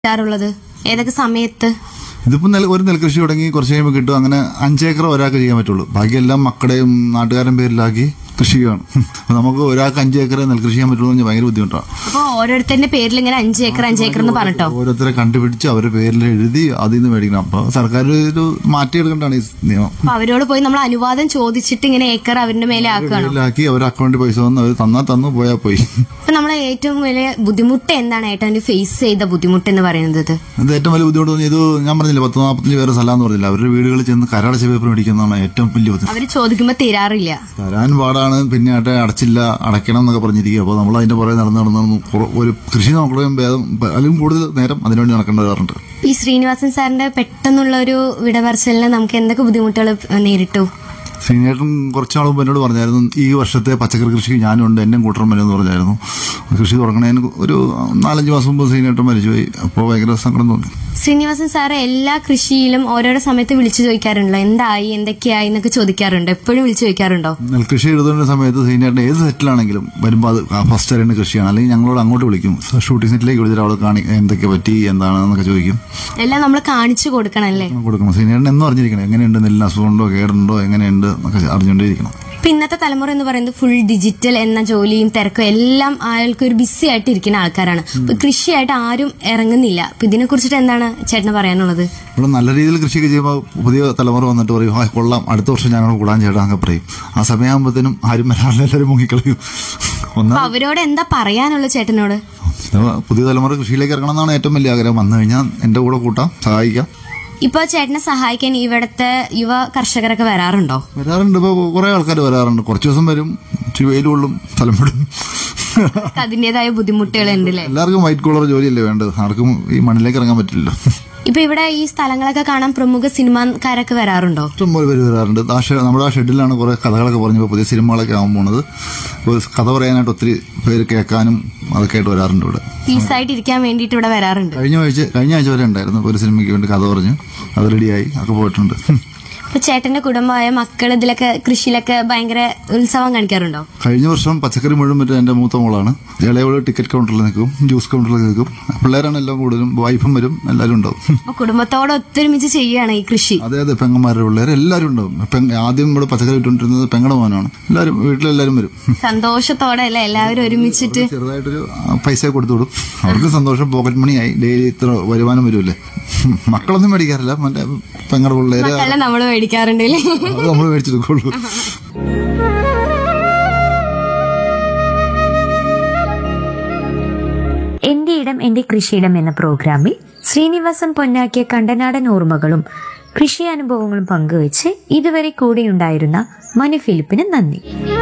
കിട്ടാറുള്ളത് ഏതൊക്കെ സമയത്ത് ഇതിപ്പോ നെൽ ഒരു നെൽകൃഷി തുടങ്ങി കുറച്ച് കഴിയുമ്പോൾ കിട്ടും അങ്ങനെ അഞ്ചേക്കർ ഒരാൾക്ക് ചെയ്യാൻ പറ്റുള്ളൂ ബാക്കിയെല്ലാം മക്കളുടെയും നാട്ടുകാരും പേരിലാക്കി കൃഷി ചെയ്യണം അപ്പൊ നമുക്ക് ഒരാൾക്ക് അഞ്ചേക്കർ നെൽകൃഷി ചെയ്യാൻ പറ്റുള്ളൂ എന്ന് ഭയങ്കര ബുദ്ധിമുട്ടാണ് അപ്പൊ ഓരോരുത്തരുടെ പേരിൽ ഇങ്ങനെ അഞ്ച് ഏക്കർ അഞ്ച് ഏക്കർ എന്ന് പറഞ്ഞിട്ടോ ഓരോരുത്തരെ കണ്ടുപിടിച്ച് അവരുടെ പേരിൽ എഴുതി അതിൽ നിന്ന് മേടിക്കണം അപ്പൊ സർക്കാർ ഒരു മാറ്റിയെടുക്കേണ്ടതാണ് ഈ നിയമം അപ്പൊ അവരോട് പോയി നമ്മൾ അനുവാദം ചോദിച്ചിട്ട് ഇങ്ങനെ ഏക്കർ അവരുടെ മേലെ ആക്കുകയാണ് പേരിലാക്കി അവർ അക്കൗണ്ടിൽ പൈസ വന്ന് അവർ തന്നാ തന്നു പോയാൽ പോയി അപ്പൊ നമ്മളെ ഏറ്റവും വലിയ ബുദ്ധിമുട്ട് എന്താണ് ഏട്ടൻ ഫേസ് ചെയ്ത ബുദ്ധിമുട്ട് എന്ന് പറയുന്നത് അത് ഏറ്റവും വലിയ ബുദ്ധിമുട്ട് തോന്നി ഇത് ഞാൻ പറഞ്ഞില്ല പത്ത് നാൽപ്പത്തഞ്ച് പേരെ സ്ഥലം പറഞ്ഞില്ല അവരുടെ വീടുകളിൽ ചെന്ന് കരടച്ച പേപ്പർ മേടിക്കുന്നതാണ് ഏറ്റവും വലിയ ബുദ്ധിമുട്ട് അവര് ചോദിക്കുമ്പോ തരാറില്ല തരാൻ പാടാണ് പിന്നെ ആട്ടെ അടച്ചില്ല അടയ്ക്കണം എന്നൊക്കെ പറഞ്ഞിരിക്കുക അപ്പോൾ നമ്മൾ അതിന്റെ പുറകെ നടന്ന് നടന്ന് നടന്ന് കുറ- ഒരു കൃഷി നോക്കുകയും ഭേദം അല്ലെങ്കിൽ കൂടുതൽ നേരം അതിനുവേണ്ടി നടക്കേണ്ടി വരാറുണ്ട് ഈ ശ്രീനിവാസൻ സാറിന്റെ പെട്ടെന്നുള്ള ഒരു വിടപറച്ചിലിന് നമുക്ക് എന്തൊക്കെ ബുദ്ധിമുട്ടുകൾ നേരിട്ടു ശ്രീനേട്ടൻ കുറച്ചാൾ മുമ്പ് എന്നോട് പറഞ്ഞായിരുന്നു ഈ വർഷത്തെ പച്ചക്കറി കൃഷിക്ക് ഞാനുണ്ട് എന്നെ കൂട്ടണം വരുമെന്ന് പറഞ്ഞായിരുന്നു കൃഷി തുടങ്ങണതിന് ഒരു നാലഞ്ച് മാസം മുമ്പ് ശ്രീനേട്ടൻ മരിച്ചുപോയി അപ്പോൾ ഭയങ്കര സങ്കടം തോന്നി ശ്രീനിവാസൻ സാറ് എല്ലാ കൃഷിയിലും ഓരോരോ സമയത്ത് വിളിച്ചു ചോദിക്കാറുണ്ടോ എന്തായി എന്തൊക്കെയായി എന്നൊക്കെ ചോദിക്കാറുണ്ടോ എപ്പോഴും വിളിച്ചു ചോദിക്കാറുണ്ടോ നെൽകൃഷി എഴുതുന്ന സമയത്ത് ശ്രീനേട്ടൻ ഏത് സെറ്റിലാണെങ്കിലും വരുമ്പോൾ അത് ഫസ്റ്റ് അറിയുന്ന കൃഷിയാണ് അല്ലെങ്കിൽ ഞങ്ങളോട് അങ്ങോട്ട് വിളിക്കും ഷൂട്ടിംഗ് സെറ്റിലേക്ക് വിളിച്ചിട്ട് അവൾ കാണി എന്തൊക്കെ പറ്റി എന്താണെന്നൊക്കെ ചോദിക്കും എല്ലാം നമ്മൾ കാണിച്ചു കൊടുക്കണല്ലേ കൊടുക്കണം ശ്രീനേട്ടൻ എന്ന് പറഞ്ഞിരിക്കണം എങ്ങനെയുണ്ട് നെല്ലിന് അസുഖമുണ്ടോ കേടുണ്ടോ എങ്ങനെയുണ്ട് എന്നൊക്കെ അറിഞ്ഞുകൊണ്ടേയിരിക്കണം ഇപ്പൊ ഇന്നത്തെ തലമുറ എന്ന് പറയുന്നത് ഫുൾ ഡിജിറ്റൽ എന്ന ജോലിയും തിരക്കും എല്ലാം ആൾക്ക് ഒരു ബിസി ആയിട്ട് ഇരിക്കുന്ന ആൾക്കാരാണ് ഇപ്പൊ കൃഷിയായിട്ട് ആരും ഇറങ്ങുന്നില്ല അപ്പൊ ഇതിനെ കുറിച്ചിട്ട് എന്താണ് ചേട്ടന് പറയാനുള്ളത് ഇവിടെ നല്ല രീതിയിൽ കൃഷിയൊക്കെ ചെയ്യുമ്പോൾ പുതിയ തലമുറ വന്നിട്ട് പറയും ആ കൊള്ളാം അടുത്ത വർഷം ഞങ്ങൾ കൂടാൻ ചേട്ടാ എന്നൊക്കെ പറയും ആ സമയമാകുമ്പോഴത്തേനും ആരും വരാറില്ല എല്ലാവരും മുങ്ങിക്കളയും ഒന്നാ അപ്പൊ അവരോട് എന്താ പറയാനുള്ളത് ചേട്ടനോട് പുതിയ തലമുറ കൃഷിയിലേക്ക് ഇറങ്ങണം എന്നാണ് ഏറ്റവും വലിയ ആഗ്രഹം വന്നു കഴിഞ്ഞാൽ എന്റെ കൂടെ കൂട്ടാം സഹായിക്കാം ഇപ്പൊ ചേട്ടനെ സഹായിക്കാൻ ഇവിടുത്തെ യുവ കർഷകരൊക്കെ വരാറുണ്ടോ വരാറുണ്ട് ഇപ്പോൾ കുറെ ആൾക്കാർ വരാറുണ്ട് കുറച്ച് ദിവസം വരും ഇച്ചിരി വെയിൽ കൊള്ളും സ്ഥലം വിടും അതിന്റേതായ ബുദ്ധിമുട്ടുകൾ ഉണ്ടല്ലേ എല്ലാവർക്കും വൈറ്റ് കോളർ ജോലിയല്ലേ വേണ്ടത് ആർക്കും ഈ മണ്ണിലേക്ക് ഇറങ്ങാൻ പറ്റില്ലല്ലോ ഇപ്പൊ ഇവിടെ ഈ സ്ഥലങ്ങളൊക്കെ കാണാൻ പ്രമുഖ സിനിമാക്കാരൊക്കെ വരാറുണ്ടോ ഇഷ്ടംപോലെ പേര് വരാറുണ്ട് ആ ഷെ- നമ്മുടെ ആ ഷെഡിലാണ് കുറെ കഥകളൊക്കെ പറഞ്ഞപ്പോൾ പുതിയ സിനിമകളൊക്കെ ആവാൻ പോണത് അപ്പോൾ കഥ പറയാനായിട്ട് ഒത്തിരി പേര് കേൾക്കാനും അതൊക്കെ ആയിട്ട് വരാറുണ്ട് ഇവിടെ പീസായിട്ട് ഇരിക്കാൻ വേണ്ടിയിട്ട് ഇവിടെ വരാറുണ്ട് കഴിഞ്ഞ ആഴ്ച കഴിഞ്ഞ ആഴ്ച വരെ ഉണ്ടായിരുന്നു ഒരു സിനിമയ്ക്ക് വേണ്ടി കഥ പറഞ്ഞു അത് റെഡിയായി ഒക്കെ പോയിട്ടുണ്ട് ഇപ്പൊ ചേട്ടന്റെ കുടുംബമായ മക്കൾ ഇതിലൊക്കെ കൃഷിയിലൊക്കെ ഭയങ്കര ഉത്സവം കാണിക്കാറുണ്ടോ കഴിഞ്ഞ വർഷം പച്ചക്കറി മുഴുവൻ പറ്റും എന്റെ മൂത്ത മോളാണ് ഇളയവള് ടിക്കറ്റ് കൗണ്ടറിൽ നിൽക്കും ജ്യൂസ് കൗണ്ടറിൽ നിൽക്കും പിള്ളേരാണ് എല്ലാം കൂടുതലും വൈഫും വരും എല്ലാവരും ഉണ്ടാവും അപ്പൊ കുടുംബത്തോടെ ഒത്തൊരുമിച്ച് ചെയ്യാണ് ഈ കൃഷി അതെ അതെ പെങ്ങന്മാരുടെ പിള്ളേർ എല്ലാവരും ഉണ്ടാവും പെങ്ങ- ആദ്യം ഇവിടെ പച്ചക്കറി ഇട്ടുകൊണ്ടിരുന്നത് പെങ്ങളുടെ മോനാണ് എല്ലാവരും വീട്ടിലെല്ലാവരും വരും സന്തോഷത്തോടെ അല്ലേ എല്ലാവരും ഒരുമിച്ചിട്ട് ചെറുതായിട്ടൊരു ആ, പൈസ കൊടുത്തു വിടും അവർക്ക് സന്തോഷം പോക്കറ്റ് മണിയായി ഡെയിലി ഇത്ര വരുമാനം വരുമല്ലേ മക്കളൊന്നും മേടിക്കാറില്ല മറ്റേ പെങ്ങളുടെ പിള്ളേര് മക്കളെ നമ്മൾ മേടിക്കാറുണ്ട് അല്ലേ അത് നമ്മൾ മേടിച്ചെടുക്കുള്ളൂ എന്റെ ഇടം എന്റെ കൃഷിയിടം എന്ന പ്രോഗ്രാമിൽ ശ്രീനിവാസൻ പൊന്നാക്കിയ കണ്ടനാടൻ ഓർമ്മകളും കൃഷി അനുഭവങ്ങളും പങ്കുവച്ച് ഇതുവരെ കൂടെയുണ്ടായിരുന്ന മനു ഫിലിപ്പിന് നന്ദി